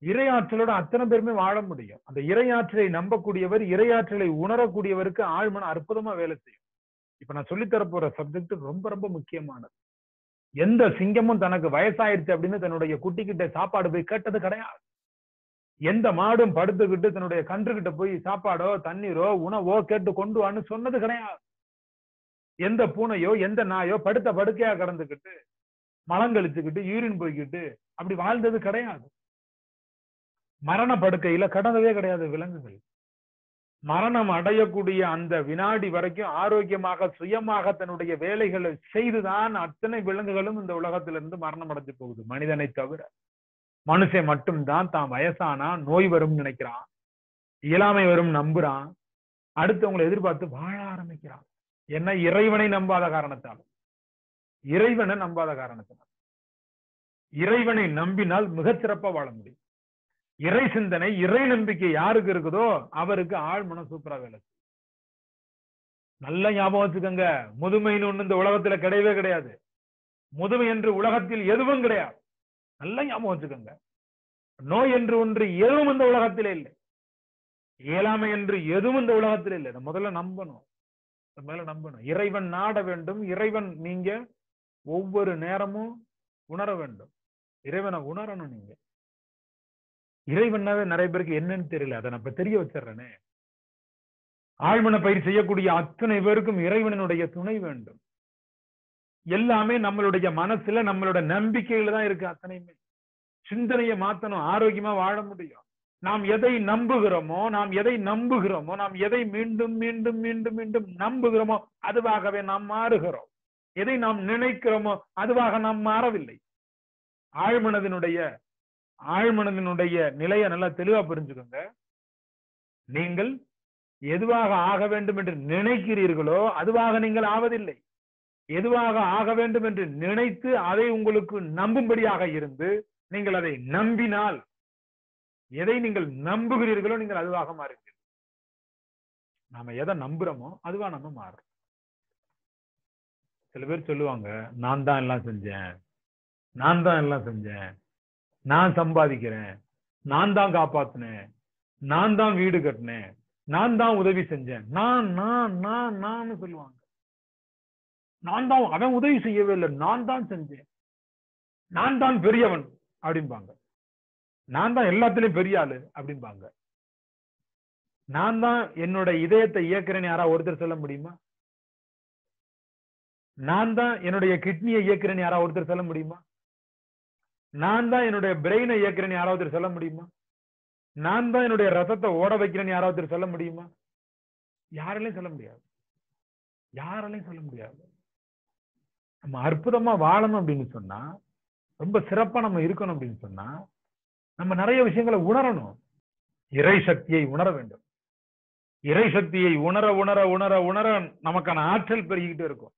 இறையாற்றலோட அத்தனை பேருமே வாழ முடியும் அந்த இறையாற்றலை நம்பக்கூடியவர் இறையாற்றலை உணரக்கூடியவருக்கு ஆழ்மன அற்புதமா வேலை செய்யும் இப்ப நான் சொல்லித்தர போற சப்ஜெக்ட் ரொம்ப ரொம்ப முக்கியமானது எந்த சிங்கமும் தனக்கு வயசாயிருச்சு அப்படின்னு தன்னுடைய குட்டிக்கிட்ட சாப்பாடு போய் கேட்டது கிடையாது எந்த மாடும் படுத்துக்கிட்டு தன்னுடைய கன்றுகிட்ட போய் சாப்பாடோ தண்ணீரோ உணவோ கேட்டு கொண்டு வான்னு சொன்னது கிடையாது எந்த பூனையோ எந்த நாயோ படுத்த படுக்கையா கடந்துக்கிட்டு மலங்கழிச்சுக்கிட்டு யூரின் போய்கிட்டு அப்படி வாழ்ந்தது கிடையாது மரண படுக்கையில கடந்ததே கிடையாது விலங்குகள் மரணம் அடையக்கூடிய அந்த வினாடி வரைக்கும் ஆரோக்கியமாக சுயமாக தன்னுடைய வேலைகளை செய்துதான் அத்தனை விலங்குகளும் இந்த உலகத்திலிருந்து மரணம் அடைஞ்சு போகுது மனிதனை தவிர மனுஷன் மட்டும்தான் தான் வயசானா நோய் வரும் நினைக்கிறான் இயலாமை வரும் நம்புறான் அடுத்தவங்களை எதிர்பார்த்து வாழ ஆரம்பிக்கிறான் என்ன இறைவனை நம்பாத காரணத்தால் இறைவனை நம்பாத காரணத்தினால் இறைவனை நம்பினால் மிகச் சிறப்பா வாழ முடியும் இறை சிந்தனை இறை நம்பிக்கை யாருக்கு இருக்குதோ அவருக்கு ஆழ்மனம் சூப்பரா வேலை செய்யும். நல்ல ஞாபகம் வச்சுக்கோங்க முதுமைன்னு ஒண்ணு இந்த உலகத்துல கிடையவே கிடையாது முதுமை என்று உலகத்தில் எதுவும் கிடையாது நல்ல ஞாபகம் வச்சுக்கோங்க நோய் என்று ஒன்று எதுவும் இந்த உலகத்திலே இல்லை இயலாமை என்று எதுவும் இந்த உலகத்தில் இல்லை இதை முதல்ல நம்பணும் இதை மேல நம்பணும் இறைவன் நாட வேண்டும் இறைவன் நீங்க ஒவ்வொரு நேரமும் உணர வேண்டும் இறைவனை உணரணும் நீங்க இறைவனாவே நிறைய பேருக்கு என்னன்னு தெரியல அதை நான் இப்ப தெரிய வச்சிடுறேனே ஆழ்மன பயிர் செய்யக்கூடிய அத்தனை பேருக்கும் இறைவனுடைய துணை வேண்டும் எல்லாமே நம்மளுடைய மனசுல நம்மளோட நம்பிக்கையில தான் இருக்கு அத்தனையுமே சிந்தனையை மாத்தணும் ஆரோக்கியமா வாழ முடியும் நாம் எதை நம்புகிறோமோ நாம் எதை நம்புகிறோமோ நாம் எதை மீண்டும் மீண்டும் மீண்டும் மீண்டும் நம்புகிறோமோ அதுவாகவே நாம் மாறுகிறோம் எதை நாம் நினைக்கிறோமோ அதுவாக நாம் மாறவில்லை ஆழ்மனதினுடைய ஆழ்மனதினுடைய நிலையை நல்லா தெளிவா புரிஞ்சுக்கோங்க நீங்கள் எதுவாக ஆக வேண்டும் என்று நினைக்கிறீர்களோ அதுவாக நீங்கள் ஆவதில்லை எதுவாக ஆக வேண்டும் என்று நினைத்து அதை உங்களுக்கு நம்பும்படியாக இருந்து நீங்கள் அதை நம்பினால் எதை நீங்கள் நம்புகிறீர்களோ நீங்கள் அதுவாக மாறுங்கள் நாம எதை நம்புறோமோ அதுவா நம்ம மாறுறோம் சில பேர் சொல்லுவாங்க நான் தான் எல்லாம் செஞ்சேன் நான் தான் எல்லாம் செஞ்சேன் நான் சம்பாதிக்கிறேன் நான் தான் காப்பாத்தினேன் நான் தான் வீடு கட்டினேன் நான் தான் உதவி செஞ்சேன் நான் நான் நான் நான் சொல்லுவாங்க நான் தான் அவன் உதவி செய்யவே இல்லை நான் தான் செஞ்சேன் நான் தான் பெரியவன் அப்படிம்பாங்க நான் தான் எல்லாத்துலயும் பெரிய ஆளு அப்படிம்பாங்க நான் தான் என்னோட இதயத்தை இயக்குறேன்னு யாராவது ஒருத்தர் சொல்ல முடியுமா நான் தான் என்னுடைய கிட்னியை இயக்குறேன்னு யாராவது ஒருத்தர் சொல்ல முடியுமா நான் தான் என்னுடைய பிரெயினை இயக்குறேன்னு யாராவது ஒருத்தர் சொல்ல முடியுமா நான் தான் என்னுடைய ரத்தத்தை ஓட வைக்கிறேன்னு யாராவது ஒருத்தர் சொல்ல முடியுமா யாராலையும் சொல்ல முடியாது யாராலையும் சொல்ல முடியாது நம்ம அற்புதமா வாழணும் அப்படின்னு சொன்னா ரொம்ப சிறப்பா நம்ம இருக்கணும் அப்படின்னு சொன்னா நம்ம நிறைய விஷயங்களை உணரணும் இறை சக்தியை உணர வேண்டும் இறை சக்தியை உணர உணர உணர உணர நமக்கான ஆற்றல் பெருகிக்கிட்டே இருக்கும்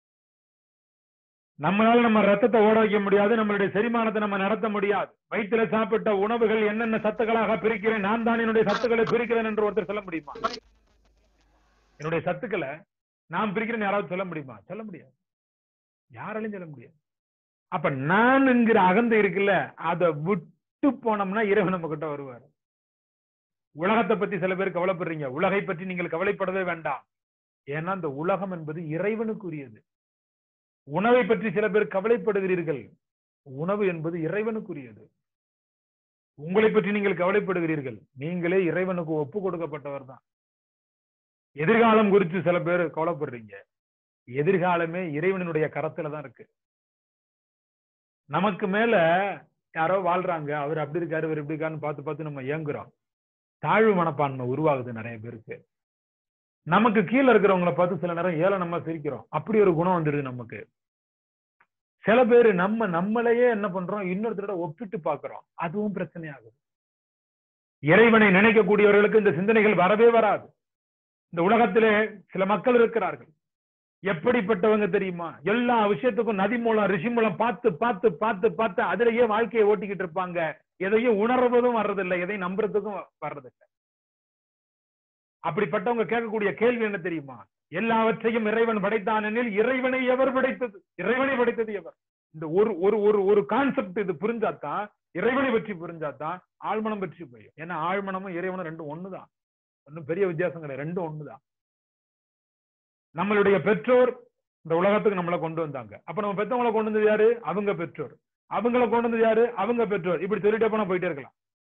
நம்மளால நம்ம ரத்தத்தை ஓட வைக்க முடியாது நம்மளுடைய செரிமானத்தை நம்ம நடத்த முடியாது வயிற்றுல சாப்பிட்ட உணவுகள் என்னென்ன சத்துக்களாக பிரிக்கிறேன் நான் தான் என்னுடைய சத்துக்களை பிரிக்கிறேன் என்று ஒருத்தர் சொல்ல முடியுமா என்னுடைய சத்துக்களை நான் பிரிக்கிறேன் யாராவது சொல்ல முடியுமா சொல்ல முடியாது யாராலையும் சொல்ல முடியாது அப்ப நான் என்கிற அகந்தை இருக்குல்ல அதை விட்டு போனோம்னா இறைவன் நம்ம கிட்ட வருவார் உலகத்தை பத்தி சில பேர் கவலைப்படுறீங்க உலகை பற்றி நீங்கள் கவலைப்படவே வேண்டாம் ஏன்னா இந்த உலகம் என்பது இறைவனுக்குரியது உணவை பற்றி சில பேர் கவலைப்படுகிறீர்கள் உணவு என்பது இறைவனுக்குரியது உங்களை பற்றி நீங்கள் கவலைப்படுகிறீர்கள் நீங்களே இறைவனுக்கு ஒப்பு கொடுக்கப்பட்டவர் தான் எதிர்காலம் குறித்து சில பேர் கவலைப்படுறீங்க எதிர்காலமே இறைவனுடைய கரத்துல தான் இருக்கு நமக்கு மேல யாரோ வாழ்றாங்க அவர் அப்படி இருக்காரு இவர் இப்படி இருக்காருன்னு பார்த்து பார்த்து நம்ம இயங்குறோம் தாழ்வு மனப்பான்மை உருவாகுது நிறைய பேருக்கு நமக்கு கீழே இருக்கிறவங்களை பார்த்து சில நேரம் ஏழை நம்ம சிரிக்கிறோம் அப்படி ஒரு குணம் வந்துடுது நமக்கு சில பேர் நம்ம நம்மளையே என்ன பண்றோம் இன்னொருத்தரோட ஒப்பிட்டு பார்க்கிறோம் அதுவும் பிரச்சனையாகுது இறைவனை நினைக்கக்கூடியவர்களுக்கு இந்த சிந்தனைகள் வரவே வராது இந்த உலகத்திலே சில மக்கள் இருக்கிறார்கள் எப்படிப்பட்டவங்க தெரியுமா எல்லா விஷயத்துக்கும் நதி மூலம் ரிஷி மூலம் பார்த்து பார்த்து பார்த்து பார்த்து அதிலேயே வாழ்க்கையை ஓட்டிக்கிட்டு இருப்பாங்க எதையும் உணர்வதும் வர்றதில்லை எதையும் நம்புறதுக்கும் வர்றதில்லை அப்படிப்பட்டவங்க கேட்கக்கூடிய கேள்வி என்ன தெரியுமா எல்லாவற்றையும் இறைவன் படைத்தான் எனில் இறைவனை எவர் படைத்தது இறைவனை படைத்தது எவர் இந்த ஒரு ஒரு ஒரு ஒரு கான்செப்ட் இது புரிஞ்சாதான் இறைவனை பற்றி புரிஞ்சாதான் ஆழ்மனம் பற்றி புரியும் ஏன்னா ஆழ்மனமும் இறைவனும் ரெண்டும் ஒண்ணுதான் ஒன்றும் பெரிய வித்தியாசம் கிடையாது ரெண்டும் ஒண்ணுதான் நம்மளுடைய பெற்றோர் இந்த உலகத்துக்கு நம்மளை கொண்டு வந்தாங்க அப்ப நம்ம பெத்தவங்களை கொண்டு வந்தது யாரு அவங்க பெற்றோர் அவங்கள கொண்டு வந்தது யாரு அவங்க பெற்றோர் இப்படி சொல்லிட்டே போனா போயிட்டே இருக்கலாம்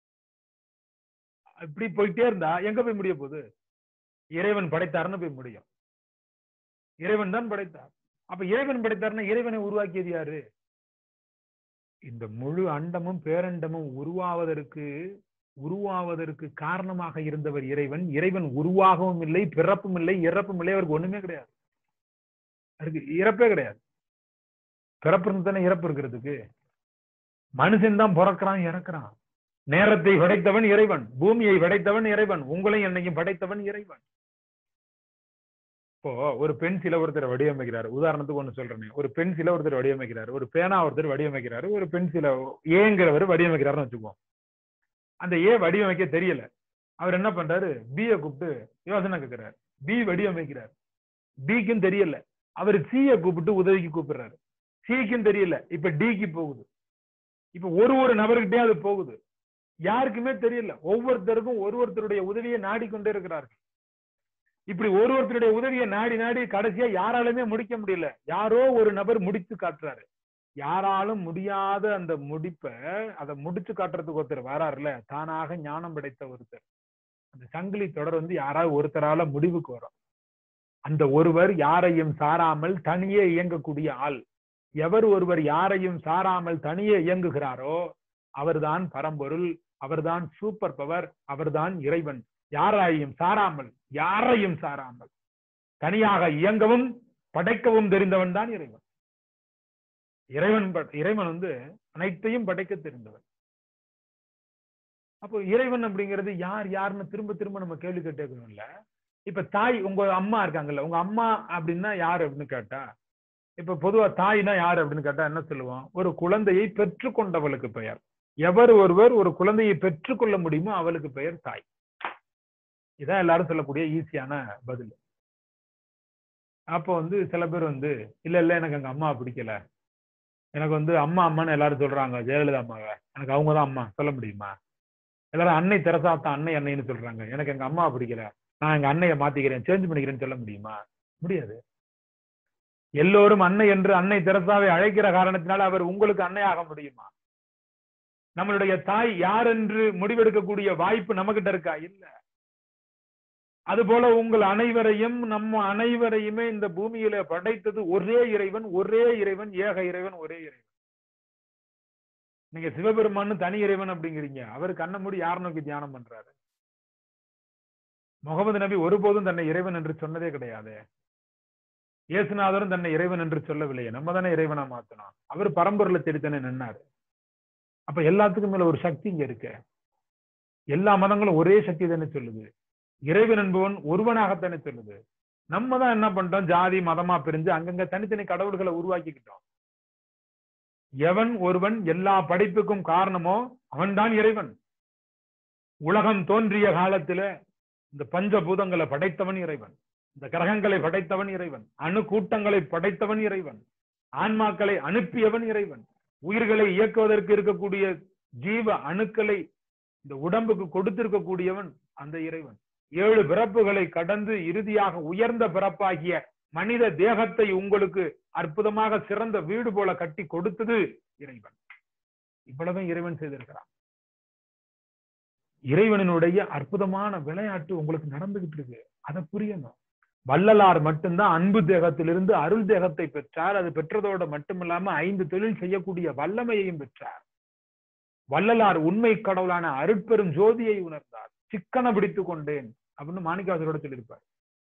இப்படி போயிட்டே இருந்தா எங்க போய் முடிய போகுது இறைவன் படைத்தாருன்னு போய் முடியும் இறைவன் தான் படைத்தார் அப்ப இறைவன் படைத்தாருன்னா இறைவனை உருவாக்கியது யாரு இந்த முழு அண்டமும் பேரண்டமும் உருவாவதற்கு உருவாவதற்கு காரணமாக இருந்தவர் இறைவன் இறைவன் உருவாகவும் இல்லை பிறப்பும் இல்லை இறப்பும் இல்லை அவருக்கு ஒண்ணுமே கிடையாது அவருக்கு இறப்பே கிடையாது பிறப்பு இருந்து தானே இறப்பு இருக்கிறதுக்கு மனுஷன் தான் பிறக்கிறான் இறக்குறான் நேரத்தை படைத்தவன் இறைவன் பூமியை படைத்தவன் இறைவன் உங்களையும் என்னையும் படைத்தவன் இறைவன் இப்போ ஒரு பென்சில ஒருத்தர் வடிவமைக்கிறாரு உதாரணத்துக்கு ஒண்ணு சொல்றேன் ஒரு பென்சில ஒருத்தர் வடிவமைக்கிறாரு ஒரு பேனா ஒருத்தர் வடிவமைக்கிறாரு ஒரு பென்சில ஏங்கிறவர் வடிவமைக்கிறாருன்னு வச்சுக்குவோம் அந்த ஏ வடிவமைக்க தெரியல அவர் என்ன பண்றாரு பிய கூப்பிட்டு யோசனை கேட்கிறாரு பி வடிவமைக்கிறார் பிக்கும் தெரியல அவர் சிய கூப்பிட்டு உதவிக்கு கூப்பிடுறாரு சிக்கும் தெரியல இப்ப டிக்கு போகுது இப்ப ஒரு ஒரு நபர்கிட்டே அது போகுது யாருக்குமே தெரியல ஒவ்வொருத்தருக்கும் ஒரு ஒருத்தருடைய உதவியை நாடிக்கொண்டே இருக்கிறார்கள் இப்படி ஒரு ஒருத்தருடைய உதவியை நாடி நாடி கடைசியா யாராலுமே முடிக்க முடியல யாரோ ஒரு நபர் முடித்து காட்டுறாரு யாராலும் முடியாத அந்த முடிப்பை அதை முடிச்சு காட்டுறதுக்கு ஒருத்தர் வராருல தானாக ஞானம் படைத்த ஒருத்தர் அந்த சங்கிலி தொடர் வந்து யாராவது ஒருத்தரால முடிவுக்கு வரும் அந்த ஒருவர் யாரையும் சாராமல் தனியே இயங்கக்கூடிய ஆள் எவர் ஒருவர் யாரையும் சாராமல் தனியே இயங்குகிறாரோ அவர்தான் பரம்பொருள் அவர்தான் சூப்பர் பவர் அவர்தான் இறைவன் யாரையும் சாராமல் யாரையும் சாராமல் தனியாக இயங்கவும் படைக்கவும் தெரிந்தவன் தான் இறைவன் இறைவன் இறைவன் வந்து அனைத்தையும் படைக்க தெரிந்தவன் அப்போ இறைவன் அப்படிங்கிறது யார் யாருன்னு திரும்ப திரும்ப நம்ம கேள்வி கேட்டுக்கணும்ல இப்ப தாய் உங்க அம்மா இருக்காங்கல்ல உங்க அம்மா அப்படின்னா யாரு அப்படின்னு கேட்டா இப்ப பொதுவா தாய்னா யாரு அப்படின்னு கேட்டா என்ன சொல்லுவோம் ஒரு குழந்தையை பெற்றுக்கொண்டவளுக்கு பெயர் எவர் ஒருவர் ஒரு குழந்தையை பெற்றுக்கொள்ள முடியுமோ அவளுக்கு பெயர் தாய் இதான் எல்லாரும் சொல்லக்கூடிய ஈஸியான பதில் அப்போ வந்து சில பேர் வந்து இல்ல இல்ல எனக்கு எங்க அம்மா பிடிக்கல எனக்கு வந்து அம்மா அம்மான்னு எல்லாரும் சொல்றாங்க ஜெயலலிதா அம்மாவை எனக்கு அவங்க தான் அம்மா சொல்ல முடியுமா எல்லாரும் அன்னை தெரசா தான் அன்னை அன்னைன்னு சொல்றாங்க எனக்கு எங்க அம்மா பிடிக்கல நான் எங்க அன்னையை மாத்திக்கிறேன் சேஞ்ச் பண்ணிக்கிறேன்னு சொல்ல முடியுமா முடியாது எல்லோரும் அன்னை என்று அன்னை தெரசாவை அழைக்கிற காரணத்தினால அவர் உங்களுக்கு அன்னையாக முடியுமா நம்மளுடைய தாய் யார் என்று முடிவெடுக்கக்கூடிய வாய்ப்பு நம்மகிட்ட இருக்கா இல்ல அதுபோல உங்கள் அனைவரையும் நம்ம அனைவரையுமே இந்த பூமியில படைத்தது ஒரே இறைவன் ஒரே இறைவன் ஏக இறைவன் ஒரே இறைவன் நீங்க சிவபெருமான்னு தனி இறைவன் அப்படிங்கிறீங்க அவர் கண்ண மூடி யார் நோக்கி தியானம் பண்றாரு முகமது நபி ஒருபோதும் தன்னை இறைவன் என்று சொன்னதே கிடையாது இயேசுநாதரும் தன்னை இறைவன் என்று சொல்லவில்லையே நம்ம தானே இறைவனா மாத்தணும் அவர் பரம்பொருளை தேடித்தானே நின்னாரு அப்ப எல்லாத்துக்கும் மேல ஒரு சக்தி இங்க இருக்கு எல்லா மதங்களும் ஒரே சக்தி தானே சொல்லுது இறைவன் என்பவன் ஒருவனாகத்தானே சொல்லுது நம்ம தான் என்ன பண்ணிட்டோம் ஜாதி மதமா பிரிஞ்சு அங்கங்க தனித்தனி கடவுள்களை உருவாக்கிக்கிட்டோம் எவன் ஒருவன் எல்லா படைப்புக்கும் காரணமோ அவன்தான் இறைவன் உலகம் தோன்றிய காலத்துல இந்த பஞ்சபூதங்களை படைத்தவன் இறைவன் இந்த கிரகங்களை படைத்தவன் இறைவன் அணு கூட்டங்களை படைத்தவன் இறைவன் ஆன்மாக்களை அனுப்பியவன் இறைவன் உயிர்களை இயக்குவதற்கு இருக்கக்கூடிய ஜீவ அணுக்களை இந்த உடம்புக்கு கொடுத்திருக்கக்கூடியவன் அந்த இறைவன் ஏழு பிறப்புகளை கடந்து இறுதியாக உயர்ந்த பிறப்பாகிய மனித தேகத்தை உங்களுக்கு அற்புதமாக சிறந்த வீடு போல கட்டி கொடுத்தது இறைவன் இவ்வளவு இறைவன் செய்திருக்கிறான் இறைவனுடைய அற்புதமான விளையாட்டு உங்களுக்கு நடந்துகிட்டு இருக்கு அதை புரியணும் வள்ளலார் மட்டும்தான் அன்பு தேகத்திலிருந்து அருள் தேகத்தை பெற்றார் அது பெற்றதோட மட்டுமில்லாம ஐந்து தொழில் செய்யக்கூடிய வல்லமையையும் பெற்றார் வள்ளலார் உண்மை கடவுளான அருட்பெரும் ஜோதியை உணர்ந்தார் சிக்கன பிடித்துக் கொண்டேன் அப்படின்னு மாணிக்காசரோட சொல்லியிருப்பார்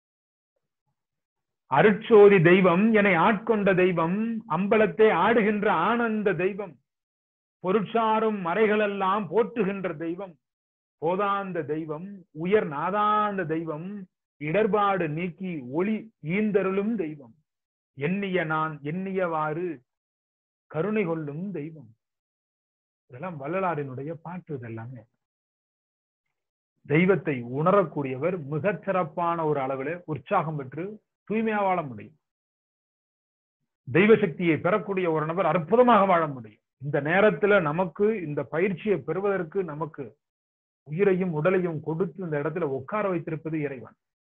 அருட்சோதி தெய்வம் என்னை ஆட்கொண்ட தெய்வம் அம்பலத்தை ஆடுகின்ற ஆனந்த தெய்வம் பொருட்சாரும் மறைகளெல்லாம் போற்றுகின்ற தெய்வம் போதாந்த தெய்வம் உயர் நாதாந்த தெய்வம் இடர்பாடு நீக்கி ஒளி ஈந்தருளும் தெய்வம் எண்ணிய நான் எண்ணியவாறு கருணை கொள்ளும் தெய்வம் இதெல்லாம் வள்ளலாரினுடைய பாட்டு இதெல்லாமே தெய்வத்தை உணரக்கூடியவர் மிகச் சிறப்பான ஒரு அளவில் உற்சாகம் பெற்று தூய்மையா வாழ முடியும் தெய்வ சக்தியை பெறக்கூடிய ஒரு நபர் அற்புதமாக வாழ முடியும் இந்த நேரத்துல நமக்கு இந்த பயிற்சியை பெறுவதற்கு நமக்கு உயிரையும் உடலையும் கொடுத்து இந்த இடத்துல உட்கார வைத்திருப்பது இறைவன்